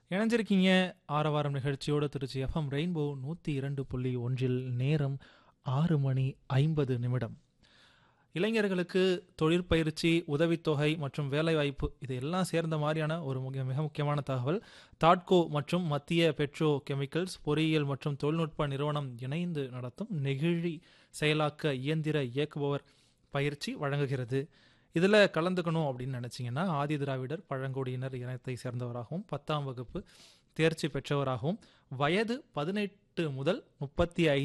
இணைஞ்சிருக்கீங்க ஆரவாரம் நிகழ்ச்சியோட திருச்சி எஃப்எம் ரெயின்போ நூற்றி இரண்டு புள்ளி ஒன்றில் நேரம் ஆறு மணி ஐம்பது நிமிடம் இளைஞர்களுக்கு தொழிற்பயிற்சி உதவித்தொகை மற்றும் வேலைவாய்ப்பு இது எல்லாம் சேர்ந்த மாதிரியான ஒரு முக்கிய மிக முக்கியமான தகவல் தாட்கோ மற்றும் மத்திய பெட்ரோ கெமிக்கல்ஸ் பொறியியல் மற்றும் தொழில்நுட்ப நிறுவனம் இணைந்து நடத்தும் நெகிழி செயலாக்க இயந்திர இயக்குபவர் பயிற்சி வழங்குகிறது இதில் கலந்துக்கணும் அப்படின்னு நினச்சிங்கன்னா ஆதி திராவிடர் பழங்குடியினர் இனத்தை சேர்ந்தவராகவும் பத்தாம் வகுப்பு தேர்ச்சி பெற்றவராகவும் வயது பதினெட்டு முதல் முப்பத்தி ஐந்து